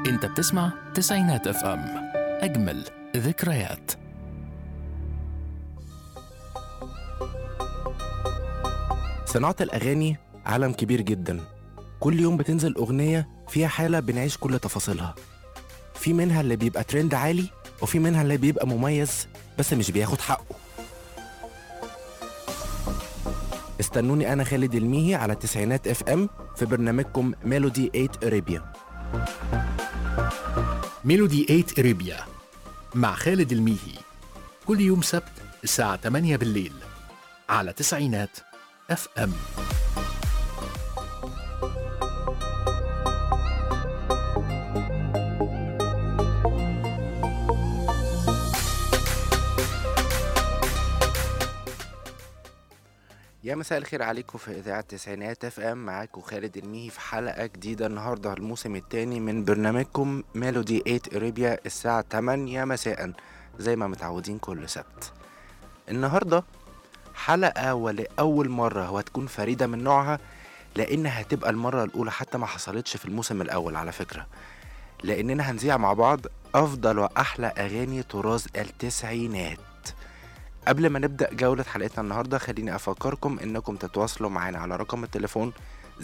انت بتسمع تسعينات اف ام اجمل ذكريات صناعة الأغاني عالم كبير جدا كل يوم بتنزل أغنية فيها حالة بنعيش كل تفاصيلها في منها اللي بيبقى ترند عالي وفي منها اللي بيبقى مميز بس مش بياخد حقه استنوني أنا خالد الميهي على تسعينات اف ام في برنامجكم ميلودي 8 اريبيا ميلودي 8 اريبيا مع خالد الميهي كل يوم سبت الساعة 8 بالليل على تسعينات اف ام يا مساء الخير عليكم في إذاعة تسعينات اف ام معاكم خالد الميهي في حلقة جديدة النهاردة الموسم الثاني من برنامجكم ميلودي 8 اريبيا الساعة 8 مساء زي ما متعودين كل سبت النهاردة حلقة ولأول مرة وهتكون فريدة من نوعها لأنها هتبقى المرة الأولى حتى ما حصلتش في الموسم الأول على فكرة لأننا هنذيع مع بعض أفضل وأحلى أغاني طراز التسعينات قبل ما نبدأ جولة حلقتنا النهاردة خليني أفكركم إنكم تتواصلوا معانا على رقم التليفون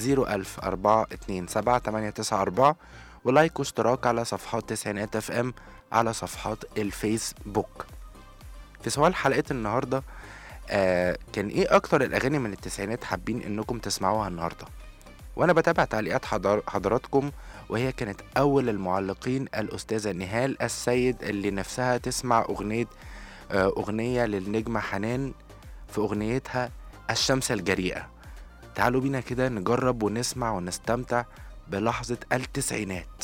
010427894 ولايك واشتراك على صفحات تسعينات اف ام على صفحات الفيسبوك في سؤال حلقة النهاردة آه كان ايه اكتر الاغاني من التسعينات حابين انكم تسمعوها النهاردة وانا بتابع تعليقات حضر حضراتكم وهي كانت اول المعلقين الاستاذة نهال السيد اللي نفسها تسمع اغنية آه، أغنية للنجمة حنان في أغنيتها الشمس الجريئة تعالوا بينا كده نجرب ونسمع ونستمتع بلحظة التسعينات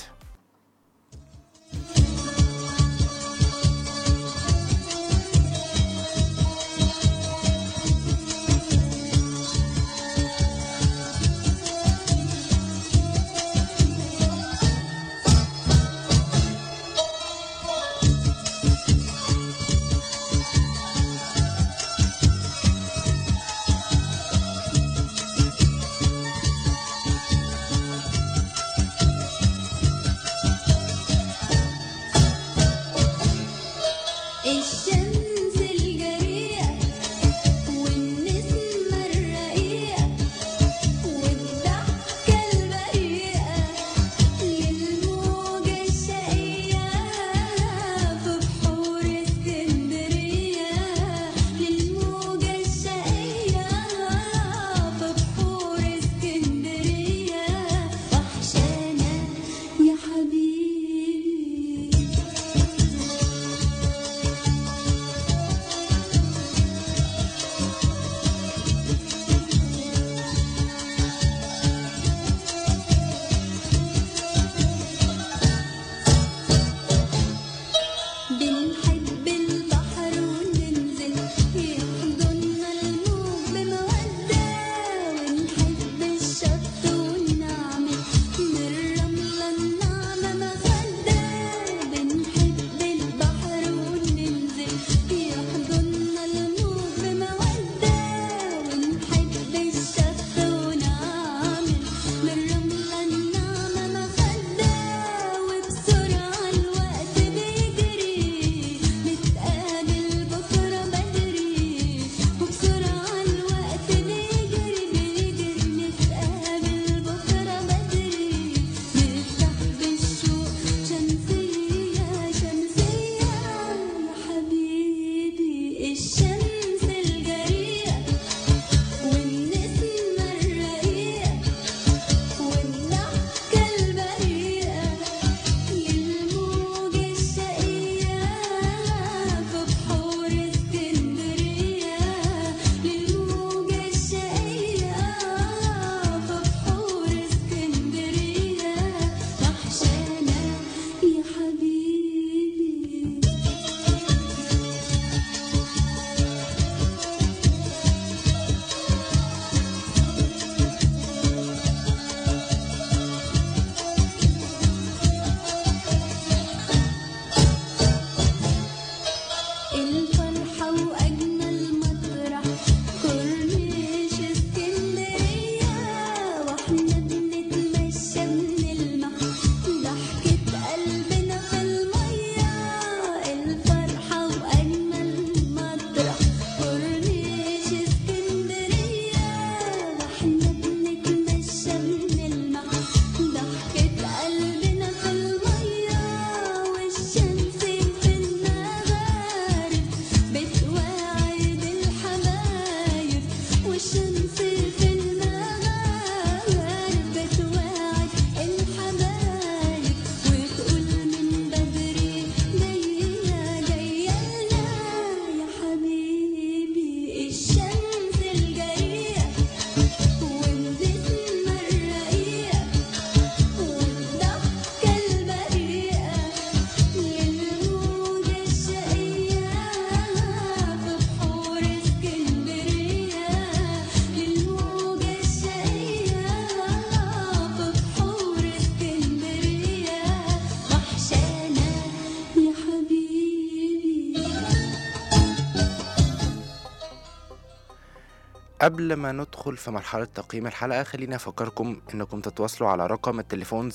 قبل ما ندخل في مرحلة تقييم الحلقة خليني أفكركم إنكم تتواصلوا على رقم التليفون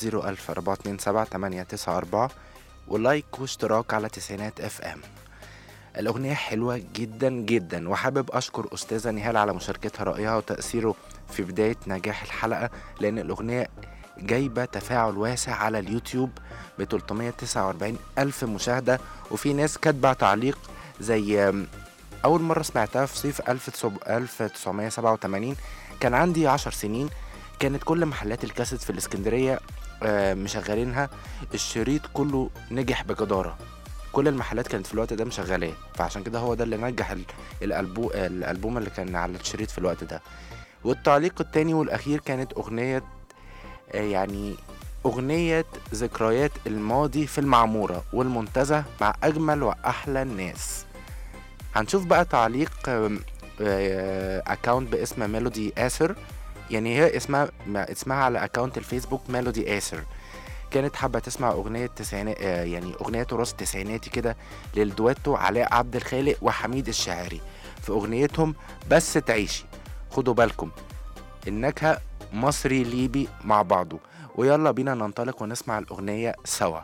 01427 ولايك واشتراك على تسعينات اف ام الأغنية حلوة جدا جدا وحابب أشكر أستاذة نهال على مشاركتها رأيها وتأثيره في بداية نجاح الحلقة لأن الأغنية جايبة تفاعل واسع على اليوتيوب ب 349 ألف مشاهدة وفي ناس كاتبة تعليق زي أم، أول مرة سمعتها في صيف 1987 كان عندي 10 سنين كانت كل محلات الكاسيت في الإسكندرية آه، مشغلينها الشريط كله نجح بجدارة كل المحلات كانت في الوقت ده مشغلاه فعشان كده هو ده اللي نجح ال- الألبو الألبوم اللي كان على الشريط في الوقت ده والتعليق التاني والأخير كانت أغنية آه، يعني أغنية ذكريات الماضي في المعمورة والمنتزه مع أجمل وأحلى الناس هنشوف بقى تعليق اكونت باسم ميلودي آسر يعني هي اسمها ما- اسمها على اكونت الفيسبوك ميلودي آسر كانت حابة تسمع أغنية تسعينات آه، يعني أغنية تراث تسعيناتي كده للدويتو علاء عبد الخالق وحميد الشاعري في أغنيتهم بس تعيشي خدوا بالكم النكهة مصري ليبي مع بعضه ويلا بينا ننطلق ونسمع الأغنية سوا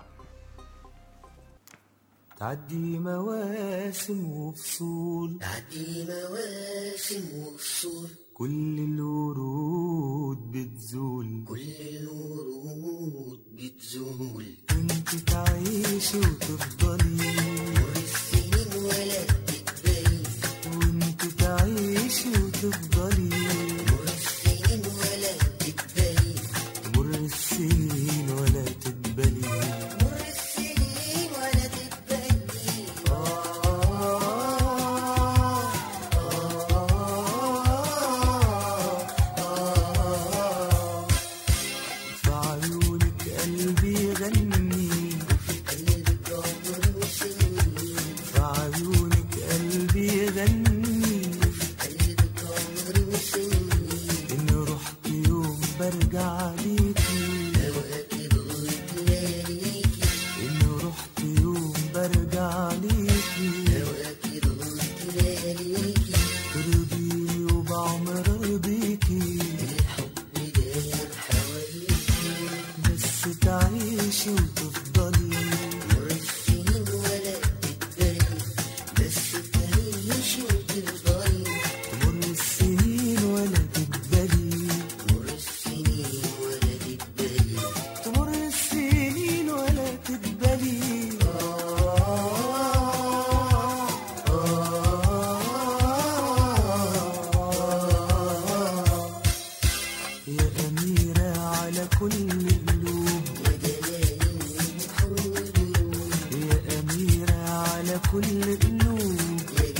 تعدي مواسم وفصول تعدي مواسم وفصول كل الورود بتزول كل الورود بتزول وانت تعيشي وتفضلي مر السنين ولا تتبين وانت تعيشي وتفضلي مر السنين ولا تتبين تمر السنين ولا تتبلي مر السنين ولا تتبين في عيونك قلبي غني قلبك عمر وسنين في عيونك قلبي غني قلبك عمر وسنين إن رحت يوم برجع ليكي أوقات ضغط لياليكي إن رحت يوم برجع ليكي أوقات ضغط لياليكي ترضيني وبعمر ارضيكي الحب داير حواليكي بس تعيشي وتفضلي مر السنين ولا تتبين بس تعيشي وتفضلي تمر السنين ولا تتبلي مر السنين ولا تتبين تمر السنين ولا تتبلي يا أميرة على كل قلوب يا أميرة على كل قلوب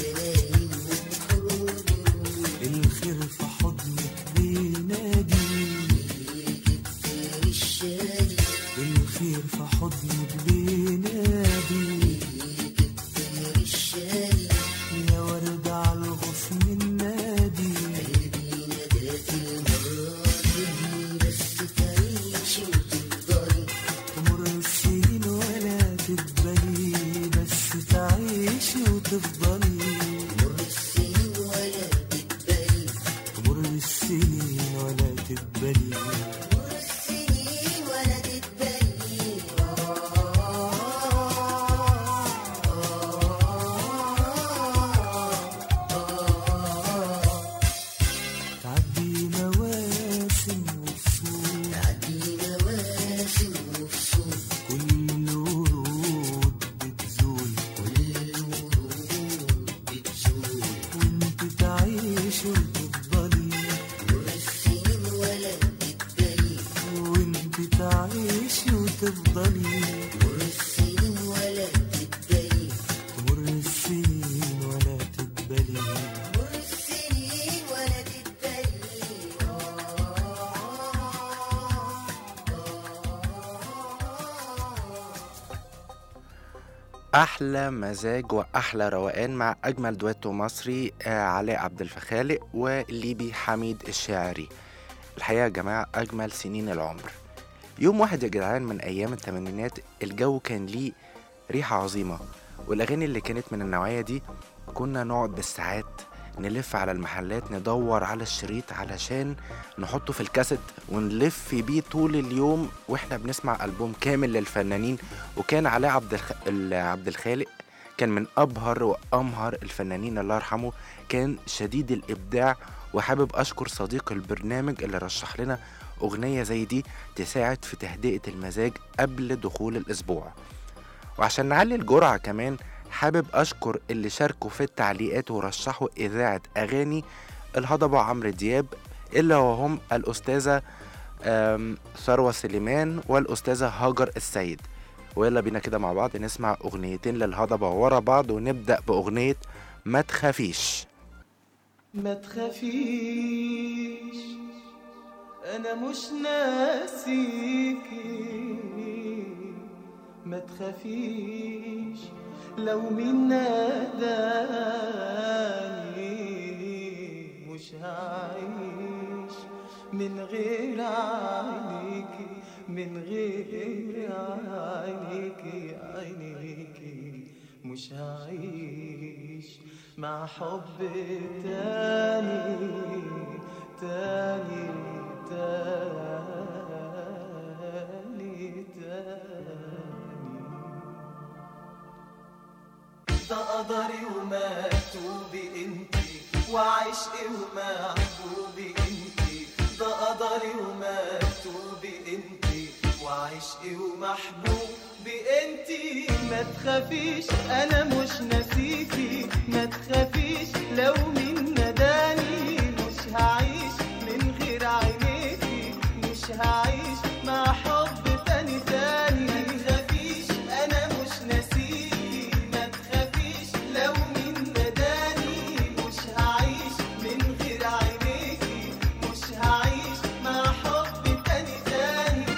الخير في حضنك بينادي الشادي الخير في حضنك بينادي الشادي يا ورد على الغصن النادي نادات المرة دي بس تعيشي وتفضلي تمر السنين ولا تتبلي بس تعيشي وتفضلي مر السنين ولا تتبين تمر السنين ولا تتبلي مر السنين ولا تتبين تعدي مواسم وفصول تعدي مواسم وفصول كل الورود بتزول كل الورود بتزول وانت تعيشي وتفضلي مر السنين ولا تتبين وانت تعيشي وتفضلي مر السنين ولا تتبين تمر السنين ولا تتبلي مر السنين ولا تتبين احلى مزاج واحلى روقان مع اجمل دويتو مصري آه، علاء عبد الخالق والليبي حميد الشاعري الحقيقه يا جماعه اجمل سنين العمر يوم واحد يا جدعان من ايام الثمانينات الجو كان ليه ريحه عظيمه والاغاني اللي كانت من النوعيه دي كنا نقعد بالساعات نلف على المحلات ندور على الشريط علشان نحطه في الكاسيت ونلف بيه طول اليوم واحنا بنسمع ألبوم كامل للفنانين وكان علاء عبد الخ... ال- عبد الخالق كان من أبهر وأمهر الفنانين الله يرحمه كان شديد الإبداع وحابب أشكر صديق البرنامج اللي رشح لنا أغنية زي دي تساعد في تهدئة المزاج قبل دخول الأسبوع وعشان نعلي الجرعة كمان حابب أشكر اللي شاركوا في التعليقات ورشحوا إذاعة أغاني الهضبة عمرو دياب إلا وهم الأستاذة آم، ثروة سليمان والأستاذة هاجر السيد ويلا بينا كده مع بعض نسمع أغنيتين للهضبة ورا بعض ونبدأ بأغنية ما تخافيش ما تخافيش انا مش ناسيكي ما تخافيش لو مين ناداني مش هعيش من غير عينيكي من غير عينيكي عينيكي مش هعيش مع حب تاني تاني تاني تاني ده قدري ومكتوبي انتي وعشقي ومحبوبي انتي ده قدري ومكتوبي انتي وعشقي ومحبوبي انتي ما تخافيش انا مش ناسيكي ما تخافيش لو مين نداني مش هعيش من غير عينيكي مش هعيش مع حب تاني تاني ما تخافيش انا مش ناسيكي ما تخافيش لو مين نداني مش هعيش من غير عينيكي مش هعيش مع حب تاني تاني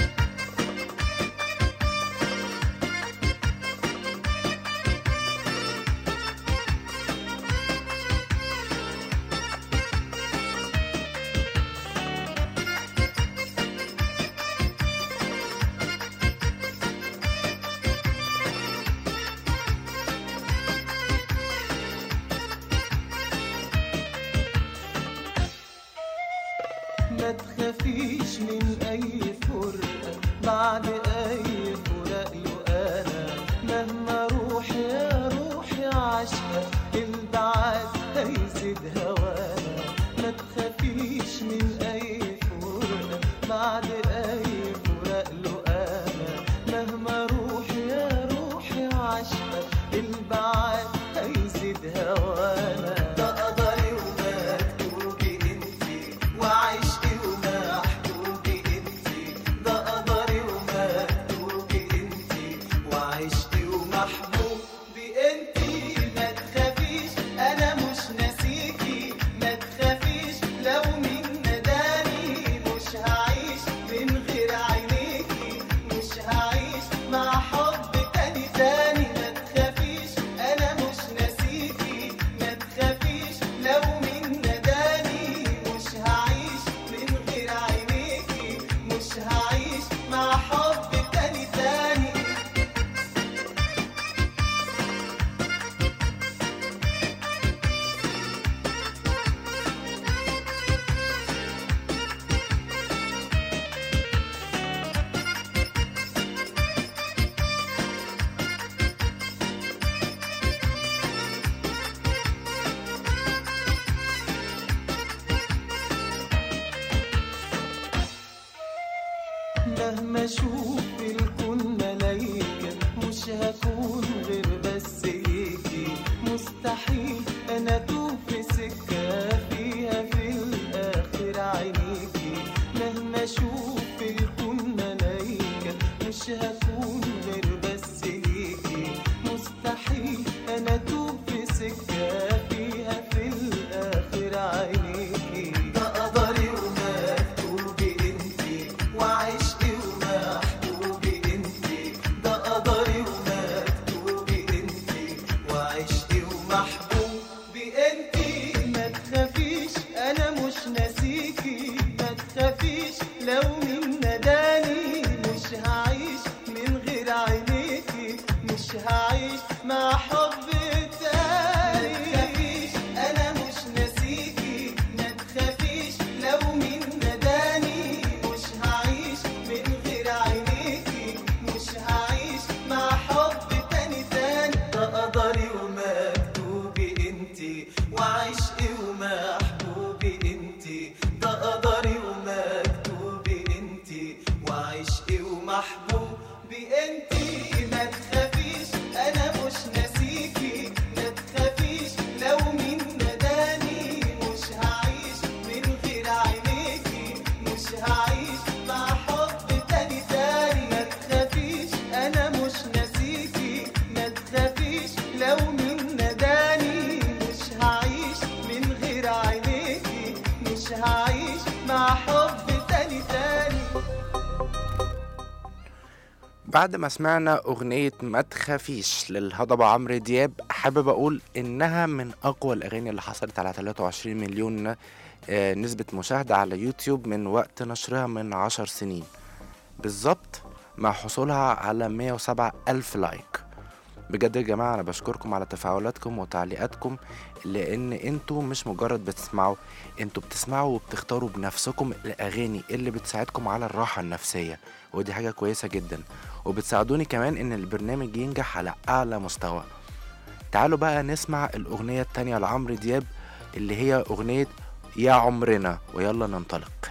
ما تخافيش من اي فرقة بعد اي فراق انا مهما روحي يا روحي عشقة البعاد هيزيد هوانا ما تخافيش من اي فرقة بعد اي فراق انا مهما روحي يا روحي عشقة البعاد هيزيد هوانا ده قدري ومكتوبي انتي وعشقي ومحبوبي انتي ده قدري ومكتوبي انتي وعشقي ومحبوبي انتي ما تخافيش انا مش ناسيكي ما تخافيش لو مين نداني مش هعيش من غير عينيكي مش هعيش مع حب تاني تاني ما تخافيش انا مش ناسيكي ما تخافيش لو مين نداني مش هعيش من غير عينيكي مش هعيش مع حب تاني تاني مهما اشوف في الكون ملايكة مش هكون غير بس ليكي مستحيل انا اتوه في سكة فيها في الاخر عينيكي مهما اشوف في الكون ملايكة مش هكون غير بس ليكي مستحيل انا اتوه في سكة فيها في الاخر عينيكي ده قدري ومكتوبي انتي وعشقي ومحبوبي انتي ده قدري ومكتوبي انتي وعشقي ومحبوبي انتي ما تخافيش انا مش ناسيكي ما تخافيش لو مين نداني مش هعيش من غير عينيكي مش هعيش مع حب تاني ما تخافيش انا مش بعد ما سمعنا أغنية ما تخافيش للهضبة عمرو دياب حابب أقول إنها من أقوى الأغاني اللي حصلت على 23 مليون آه، نسبة مشاهدة على يوتيوب من وقت نشرها من عشر سنين بالظبط مع حصولها على 107 ألف لايك بجد يا جماعة أنا بشكركم على تفاعلاتكم وتعليقاتكم لأن انتوا مش مجرد بتسمعوا انتوا بتسمعوا وبتختاروا بنفسكم الأغاني اللي بتساعدكم على الراحة النفسية ودي حاجة كويسة جدا وبتساعدوني كمان إن البرنامج ينجح على أعلى مستوى تعالوا بقى نسمع الأغنية التانية لعمرو دياب اللي هي أغنية يا عمرنا ويلا ننطلق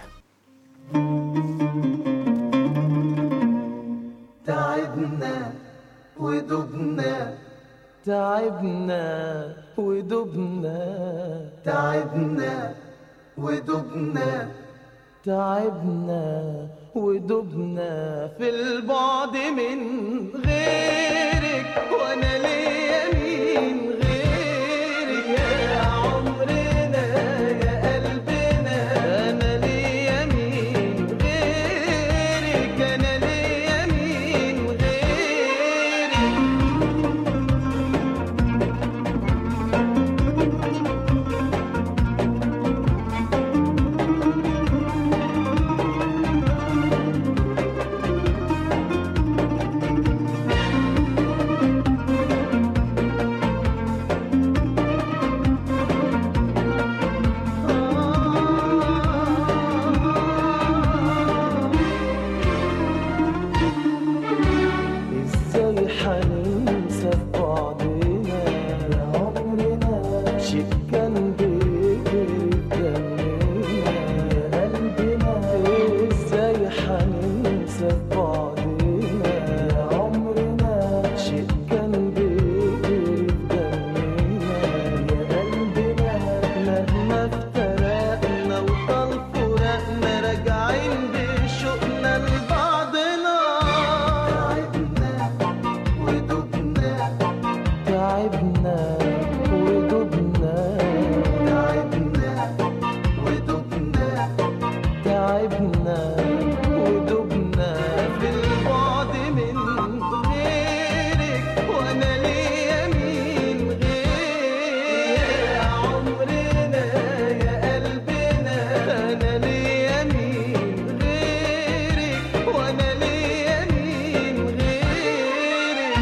تعبنا ودبنا تعبنا ودبنا تعبنا ودبنا تعبنا ودبنا في البعد من غيرك وانا ليا مين غيرك يا عمرنا يا قلبنا انا ليا مين غيرك انا ليا مين غيرك ازاي حننسى بعضنا يا عمرنا شيء كان بيجري في دمنا يا قلبنا ازاي حننسى بعضنا يا عمرنا شيء كان بيجري في دمنا يا قلبنا مهما افترقنا وطال فراقنا راجعين بشوقنا لبعضنا تعبنا ودبنا تعبنا ودبنا تعبنا ودبنا تعبنا ودبنا في البعد من غيرك وانا ليا مين غيرك يا عمرنا يا قلبنا انا ليا مين غيرك وانا ليا مين غيرك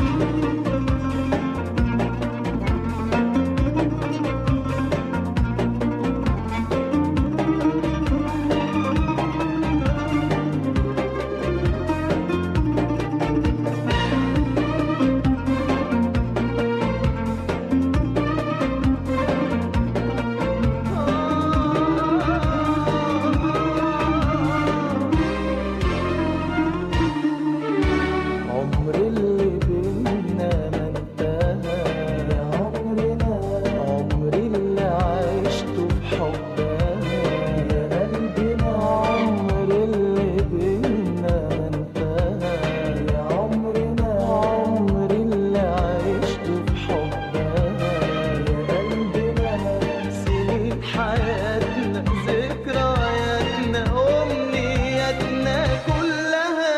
عمر اللي بينا ما انتهى يا عمرنا عمر اللي عشته في حبها يا قلبنا عمر اللي بينا ما انتهى يا عمرنا عمر اللي عشته في حبها يا قلبنا سنين حياتنا ذكرياتنا أمنياتنا كلها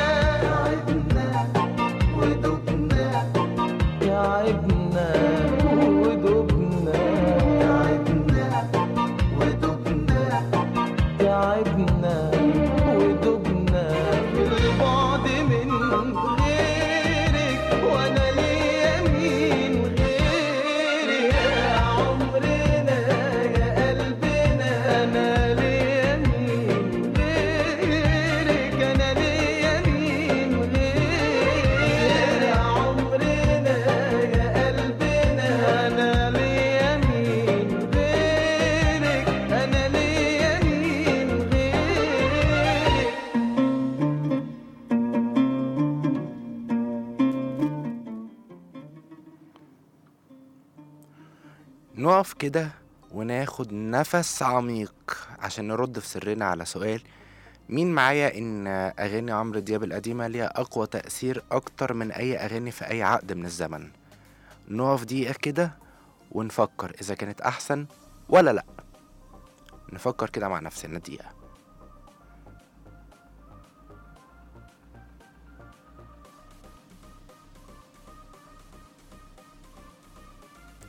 تعبنا ودبنا تعبنا ودبنا تعبنا ودبنا تعبنا ودبنا في البعد من غيرك وانا ليا مين غيرك يا عمرنا يا قلبنا انا ليا مين غيرك انا ليا مين غيرك يا عمرنا يا قلبنا انا ليا مين غيرك انا ليا مين غيرك نقف كده وناخد نفس عميق عشان نرد في سرنا على سؤال مين معايا ان اغاني عمرو دياب القديمة ليها اقوى تأثير اكتر من اي اغاني في اي عقد من الزمن نقف دقيقة كده ونفكر اذا كانت احسن ولا لا نفكر كده مع نفسنا دقيقة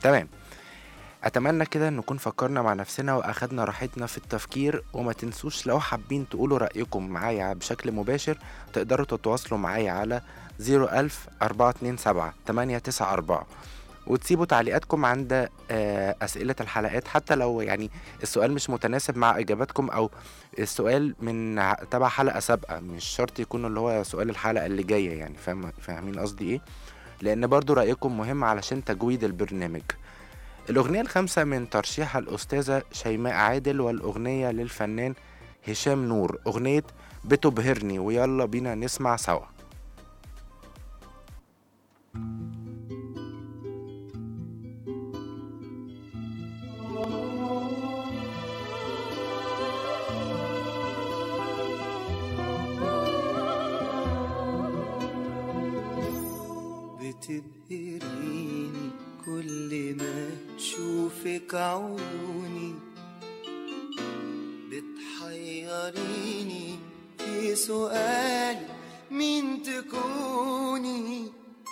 تمام اتمنى كده ان نكون فكرنا مع نفسنا واخدنا راحتنا في التفكير وما تنسوش لو حابين تقولوا رايكم معايا بشكل مباشر تقدروا تتواصلوا معايا على 01000 427 894 وتسيبوا تعليقاتكم عند آه، أسئلة الحلقات حتى لو يعني السؤال مش متناسب مع إجاباتكم أو السؤال من ع- تبع حلقة سابقة مش شرط يكون اللي هو سؤال الحلقة اللي جاية يعني فاهم فاهمين قصدي إيه؟ لأن برضو رأيكم مهم علشان تجويد البرنامج الأغنية الخامسة من ترشيح الأستاذة شيماء عادل والأغنية للفنان هشام نور أغنية بتبهرني ويلا بينا نسمع سوا بتبهريني كل ما تشوفك عيوني بتحيريني في سؤال مين تكوني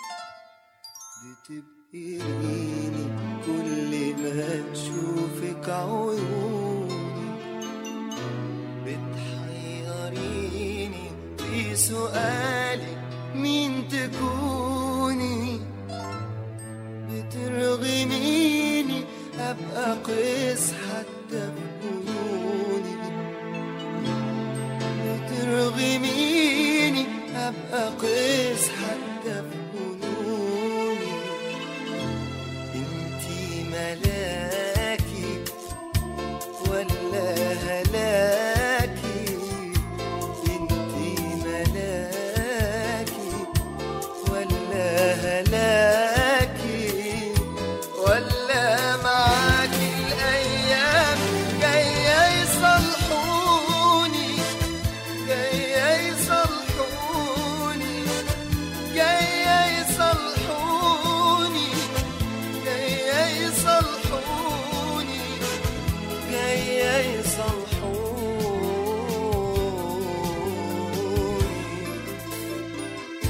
بتبهريني كل ما تشوفك عيوني بتحيريني في سؤالك مين تكوني بترغميني ابقى قيس حتى بجنوني بترغميني ابقى قيس حتى بجنوني انتي ملاكي ولا هلاكي انتي ملاكي ولا هلاكي ولا معاكي الايام جايه يصلحوني جايه يصلحوني جايه يصلحوني جايه يصلحوني جايه يصلحوني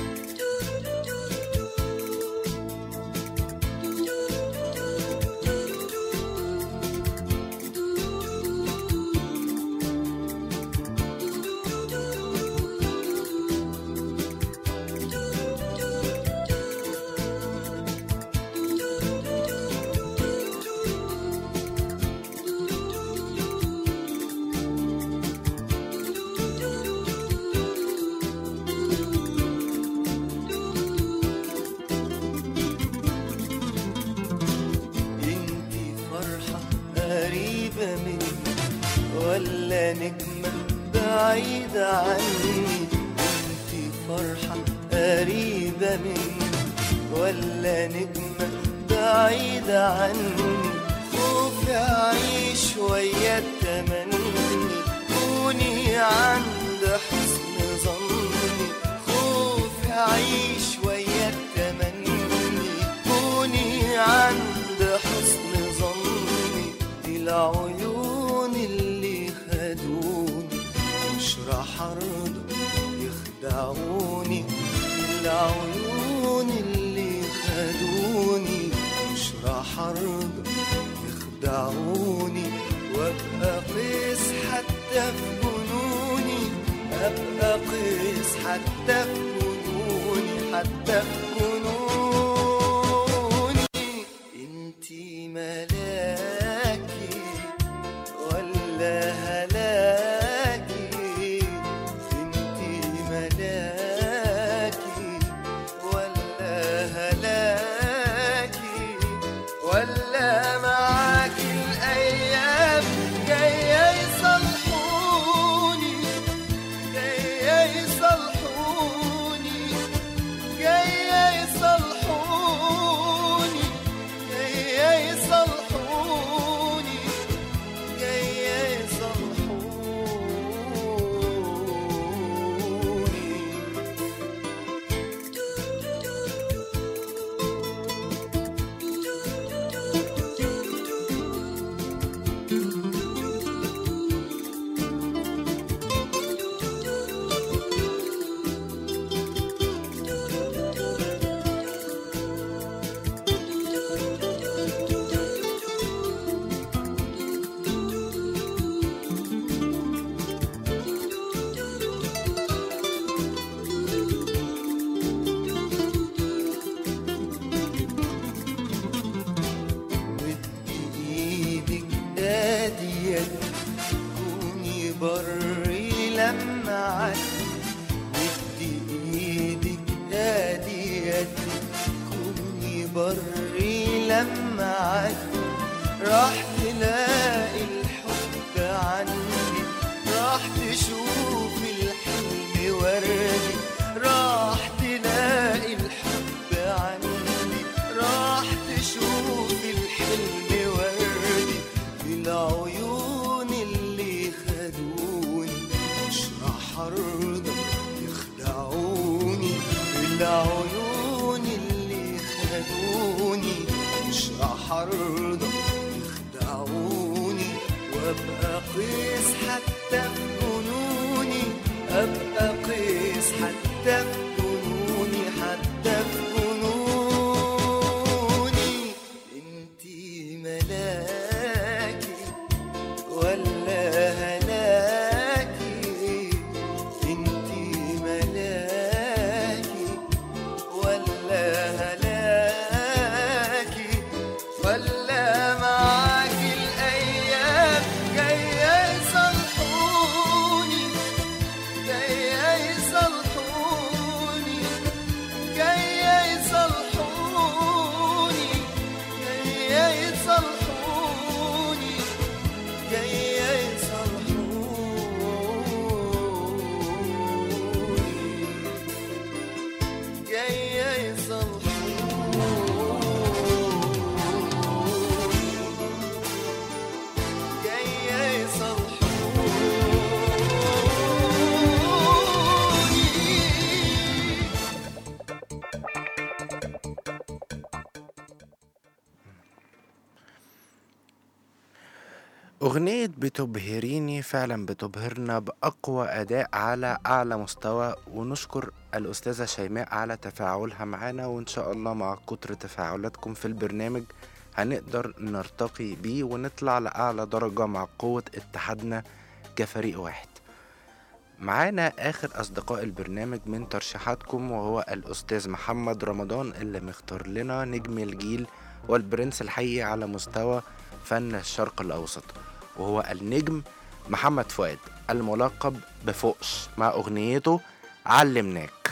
انتي فرحة قريبة مني ولا نجمة بعيدة عني انتي فرحة قريبة مني ولا نجمة بعيدة عني خوفي أعيش ويا التمني كوني عند حسن ظني خوفي أعيش ويا التمني كوني عند حسن ظني دي العيون اللي خدوني مش راح ارضى يخدعوني دي العيون اللي خدوني مش راح ارضى يخدعوني وابقى قيس حتى في جنوني ابقى قيس حتى في جنوني حتى في جنوني انتي ملاكي ولا هلاكي انتي ملاكي ولا هلاكي ولا معاكي الايام جايه يصلحوني جايه يصلحوني جايه يصلحوني هرضى يخدعوني العيون اللي خدوني مش هرضى يخدعوني وابقى قيس حتى في جنوني ابقى قيس حتى في جنوني حتى في جنوني انتي ملاكي ولا هلاكي انتي ملاكي ولا هلاكي ولا معاكي الايام جايه يصلحوني جايه يصلحوني جايه يصلحوني جايه يصلحوني جايه يصلحوني جايه يصلحوني جايه يصلحوني أغنية بتبهريني فعلا بتبهرنا بأقوى أداء على أعلى مستوى ونشكر الأستاذة شيماء على تفاعلها معانا وإن شاء الله مع كتر تفاعلاتكم في البرنامج هنقدر نرتقي بيه ونطلع لأعلى درجة مع قوة اتحادنا كفريق واحد معانا آخر أصدقاء البرنامج من ترشيحاتكم وهو الأستاذ محمد رمضان اللي مختار لنا نجم الجيل والبرنس الحقيقي على مستوى فن الشرق الأوسط وهو النجم محمد فؤاد الملقب بفوقش مع أغنيته علمناك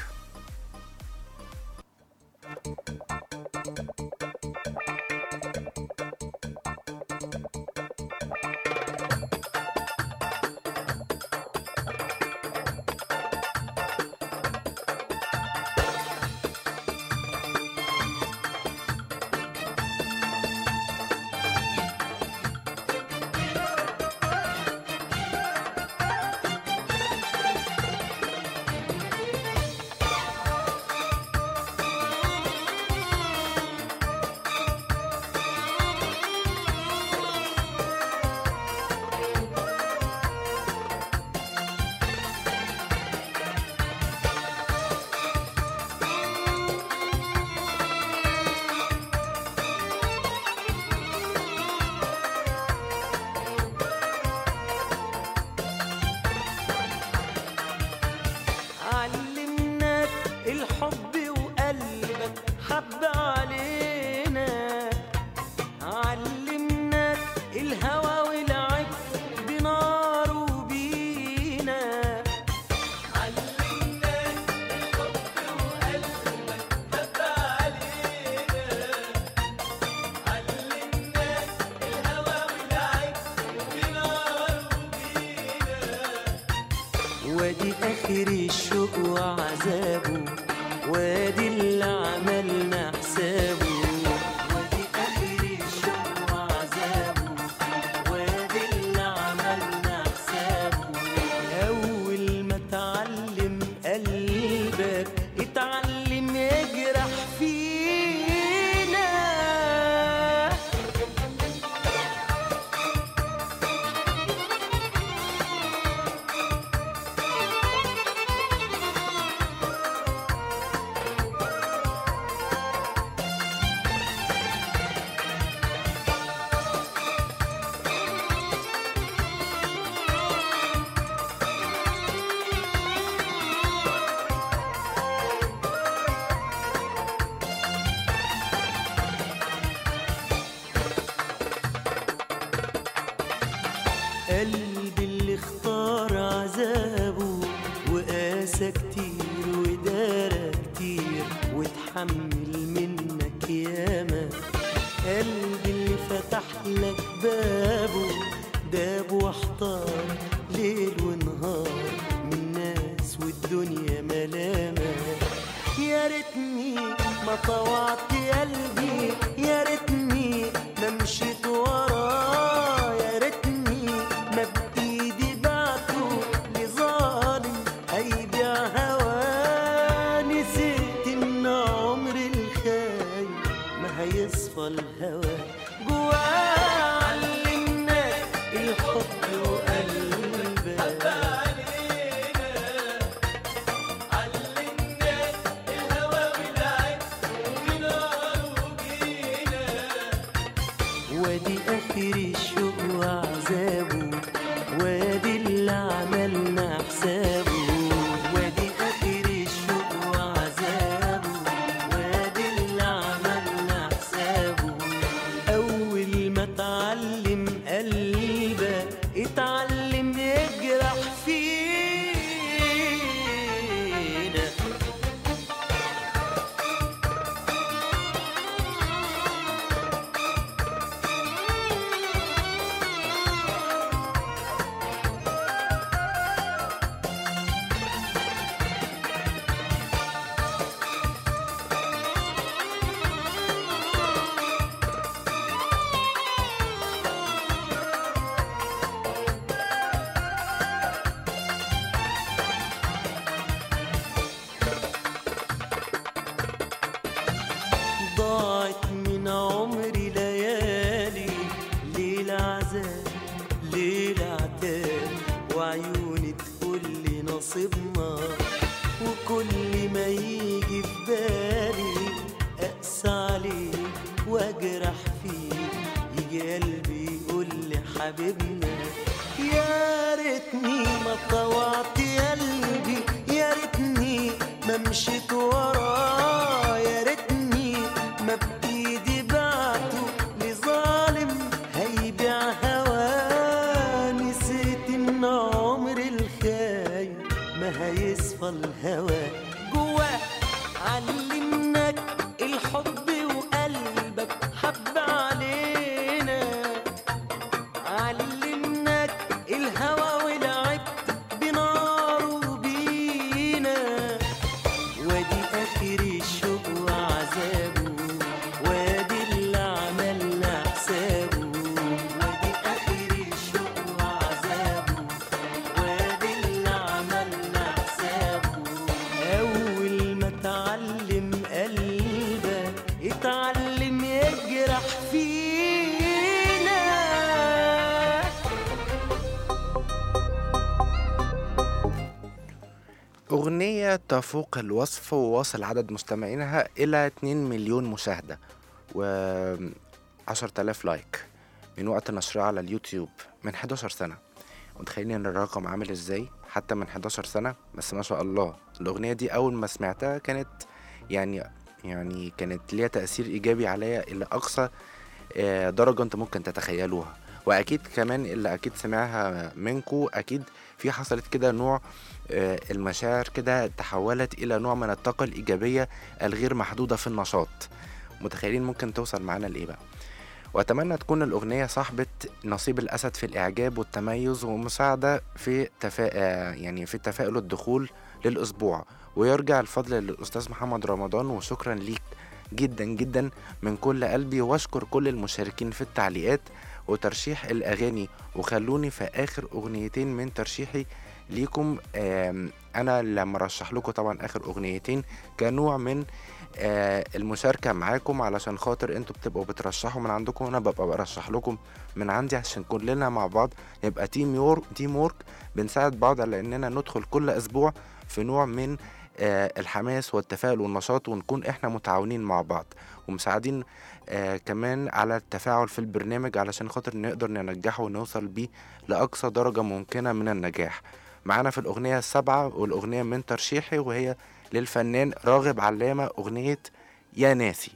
علمناك الحب وقلبك حب علينا علمناك الهوى ولعب بنار وبينا علمناك الحب وقلبك حب علينا علمناك الهوى ولعب بنار وبينا وادي اخر الشوق وعذابه وادي اللي عملنا حسابه وادي اخر الشوق وعذابه وادي اللي عملنا حسابه اول ما تعلم قلبك اتعلم يجرح فينا قلبي اللي اختار عذابه وقاسى كتير ودارى كتير واتحمل منك ياما قلبي اللي فتح لك بابه داب واحتار ليل ونهار من ناس والدنيا ملامة يا ريتني ما طوعت قلبي يا ريتني ما مشيت وراه يا ريتني ما بايدي بعته لظالم يصفى الهوى جواه علمناك الحب وقلبك وادي اخر الشوق وعذابه وادي اللي عملنا حسابه وادي اخر الشوق وعذابه وادي اللي عملنا حسابه اول ما اتعلم قلبك اتعلم يجرح فينا ضاعت من عمري ليالي ليل عذاب ليل عتاب وعيوني تقول لي نصيبنا وكل ما يجي في بالي اقسى عليه واجرح فيه يجي قلبي يقول لي حبيبنا يا ريتني ما طوعت قلبي يا ريتني ما مشيت وراه يا ريتني ما بايدي بعته لظالم هيبيع هواه نسيت ان عمر الخاين ما هيصفى الهوى جواه علمناك الحب وقلبك حب علينا علمناك الهوى ولعبت بنار وبينا وادي اخر الشوق وعذابه وادي اللي عملنا حسابه وادي اخر الشوق وعذابه وادي اللي عملنا حسابه اول ما اتعلم قلبك اتعلم يجرح فينا أغنية تفوق الوصف وواصل عدد مستمعينها إلى 2 مليون مشاهدة و 10000 لايك من وقت نشرها على اليوتيوب من 11 سنة متخيلين ان الرقم عامل ازاي حتى من 11 سنة بس ما شاء الله الأغنية دي أول ما سمعتها كانت يعني يعني كانت ليها تأثير إيجابي عليا إلى أقصى آه، درجة أنت ممكن تتخيلوها وأكيد كمان اللي أكيد سمعها منكو أكيد في حصلت كده نوع آه، المشاعر كده تحولت إلى نوع من الطاقة الإيجابية الغير محدودة في النشاط متخيلين ممكن توصل معانا لإيه بقى وأتمنى تكون الأغنية صاحبة نصيب الأسد في الإعجاب والتميز ومساعدة في تفا... آه، يعني في تفاؤل الدخول للأسبوع ويرجع الفضل للأستاذ محمد رمضان وشكرا ليك جدا جدا من كل قلبي واشكر كل المشاركين في التعليقات وترشيح الأغاني وخلوني في آخر أغنيتين من ترشيحي ليكم آم، أنا لما رشح لكم طبعا آخر أغنيتين كنوع من آه، المشاركة معاكم علشان خاطر انتوا بتبقوا بترشحوا من عندكم وانا ببقى برشح لكم من عندي عشان كلنا مع بعض يبقى تيم يور تيم وورك بنساعد بعض على اننا ندخل كل اسبوع في نوع من آه، الحماس والتفاؤل والنشاط ونكون احنا متعاونين مع بعض ومساعدين آه كمان على التفاعل في البرنامج علشان خاطر نقدر ننجحه ونوصل بيه لأقصى درجة ممكنة من النجاح معانا في الأغنية السابعة والأغنية من ترشيحي وهي للفنان راغب علامة أغنية يا ناسي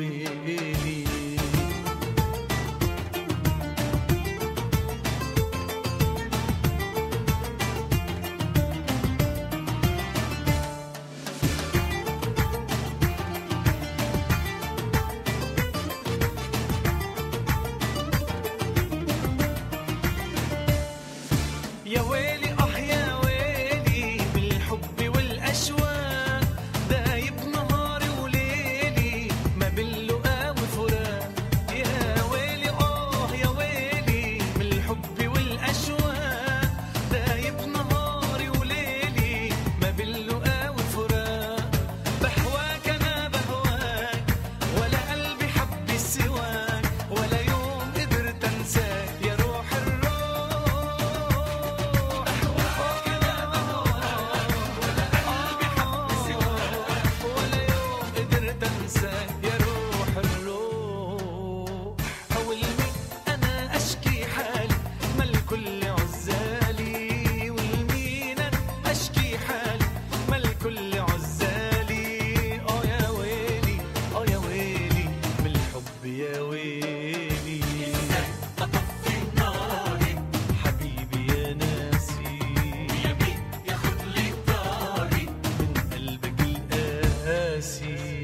ويلي يا ويلي اه يا ويلي بالحب والاشواق دايب نهاري وليلي ما باللقا وفراق يا ويلي اه يا ويلي بالحب والاشواق دايب نهاري وليلي ما باللقا وفراق بهواك انا بهواك ولا قلبي حب سواك ولا يوم قدرت انساك يا روح الروح بهواك انا بهواك ولا قلبي حب سواك ولا يوم قدرت انساك يا روح الروح حاولني انا اشكي حالي ما الكل عزالي والمين أنا اشكي حالي ما الكل عزالي اه يا ويلي اه يا ويلي من الحب يا ويلي اطفي ناري حبيبي يا ناسي يا مين ياخد لي طاري من قلبك القاسي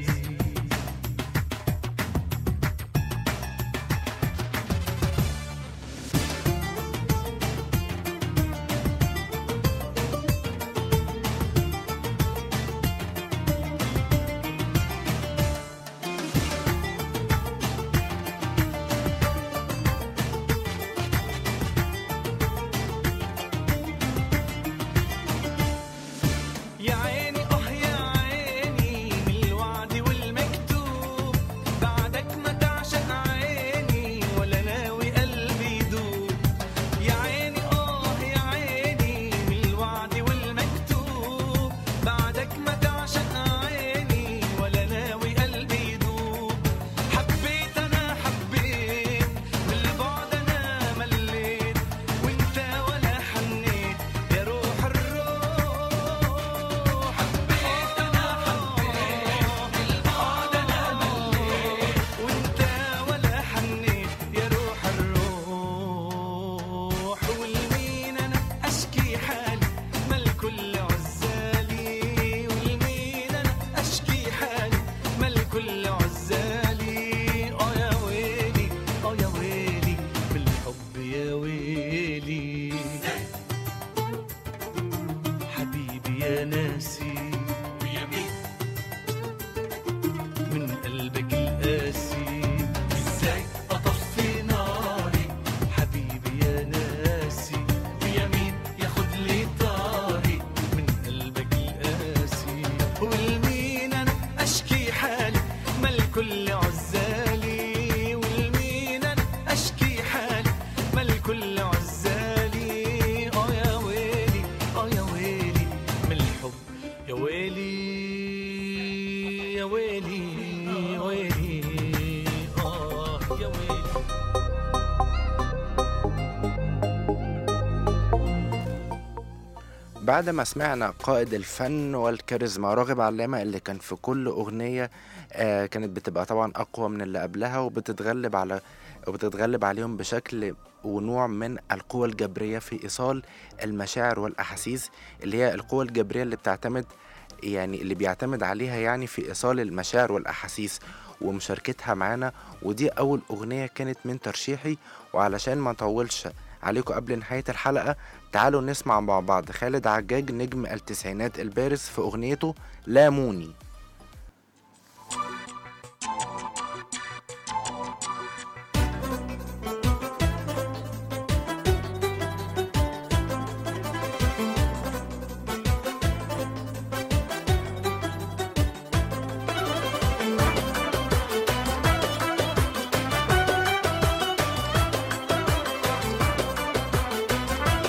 يا عيني اه يا عيني من الوعد والمكتوب بعدك ما تعشق عيني ولا ناوي قلبي يدوب يا عيني اه يا عيني من الوعد والمكتوب بعدك ما تعشق عيني ولا ناوي قلبي يدوب حبيت انا حبيت من البعد انا مليت وانت ولا حنيت يا روح الروح حبيت انا حبيت من البعد انا مليت وانت ولا حنيت يا روح الروح والمين انا اشكي حالي ما الكل عزالي والمين انا اشكي حالي ما الكل عزالي اه يا ويلي اه يا ويلي بالحب يا ويلي حبيبي يا ناسي ويا مين من قلبك القاسي ازاي اطفي ناري حبيبي يا ناسي ويا مين ياخد لي طاري من قلبك القاسي والمين انا اشكي حالي ما الكل عزالي والمين انا اشكي حالي ما الكل عزالي اه يا ويلي اه يا ويلي من الحب يا ويلي يا ويلي يا ويلي اه يا ويلي بعد ما سمعنا قائد الفن والكاريزما راغب علامة اللي كان في كل أغنية آه كانت بتبقى طبعا أقوى من اللي قبلها وبتتغلب على وبتتغلب عليهم بشكل ونوع من القوة الجبرية في إيصال المشاعر والأحاسيس اللي هي القوة الجبرية اللي بتعتمد يعني اللي بيعتمد عليها يعني في إيصال المشاعر والأحاسيس ومشاركتها معانا ودي أول أغنية كانت من ترشيحي وعلشان ما نطولش عليكم قبل نهاية الحلقة تعالوا نسمع مع بعض خالد عجاج نجم التسعينات البارز في أغنيته لاموني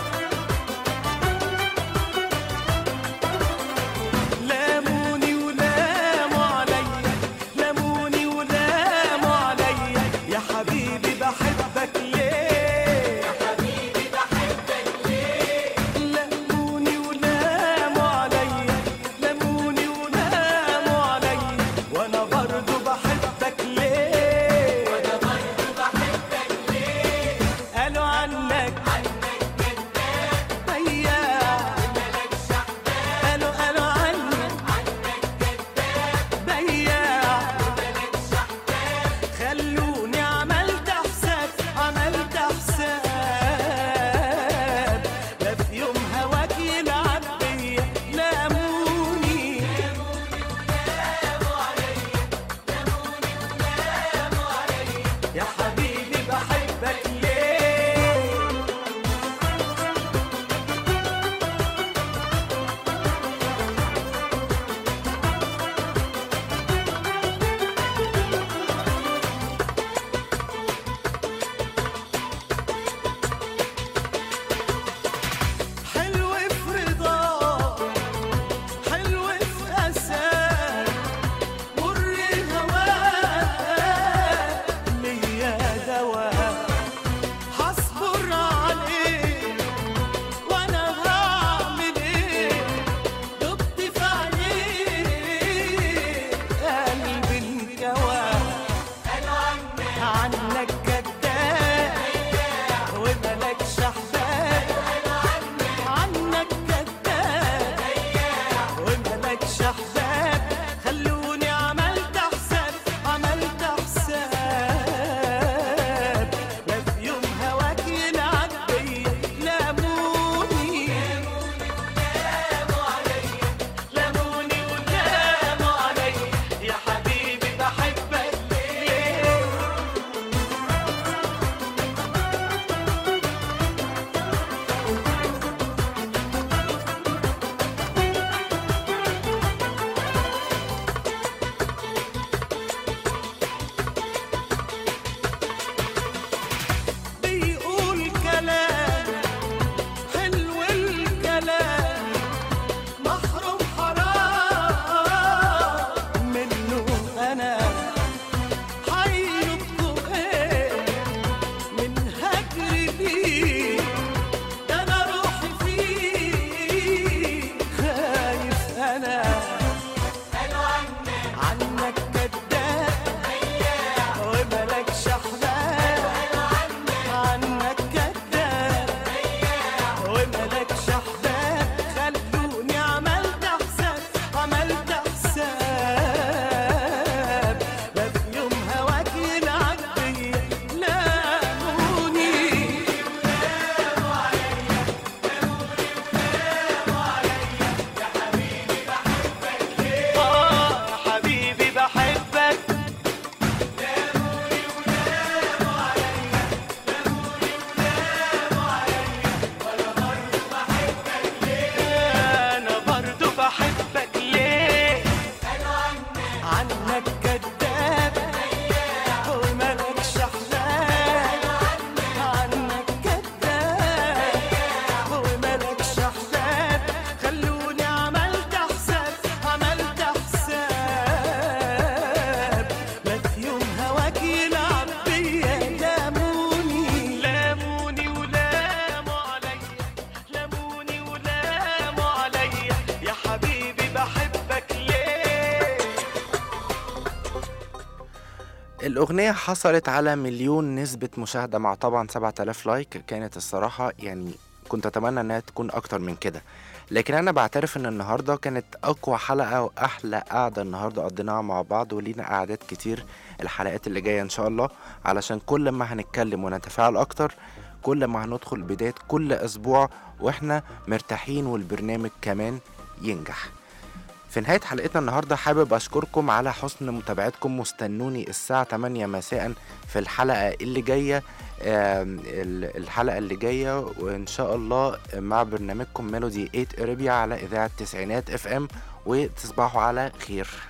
لاموني ولا عنك كداب وملكش حساب عنك كداب وملكش حساب خلوني عملت حساب عملت حساب لا في يوم هواك يلعب بيا لاموني لاموني ولاموا عليا يا حبيبي بحبك ليه بيقول كلام حلو الكلام محروم حرام منه انا حيلكوا ايه من هجري فيه ده انا روحي فيه خايف انا عنك كداب وملكش احلام عنك كداب وملكش حساب خلوني عملت حساب عملت حساب لا في يوم هواك يلعب بيا لاموني آه يا حبيبي بحبك انا برضو بحبك ليه عنك كداب وملكش حساب عنك كداب وملكش حساب خلوني عملت حساب عملت حساب لا في يوم هواك يلعب بيا لاموني لاموني ولاموا عليا لاموني ولاموا عليا يا حبيبي بحبك ليه الأغنية حصلت على مليون نسبة مشاهدة مع طبعا 7000 لايك كانت الصراحة يعني كنت أتمنى إنها تكون أكتر من كده لكن أنا بعترف إن النهاردة كانت أقوى حلقة وأحلى قعدة النهاردة قضيناها مع بعض ولينا قعدات كتير الحلقات اللي جاية إن شاء الله علشان كل ما هنتكلم ونتفاعل أكتر كل ما هندخل بداية كل أسبوع وإحنا مرتاحين والبرنامج كمان ينجح في نهاية حلقتنا النهاردة حابب أشكركم على حسن متابعتكم واستنوني الساعة 8 مساء في الحلقة اللي جاية آم، ال- الحلقة اللي جاية وإن شاء الله مع برنامجكم ميلودي 8 أريبيا على إذاعة تسعينات اف ام وتصبحوا على خير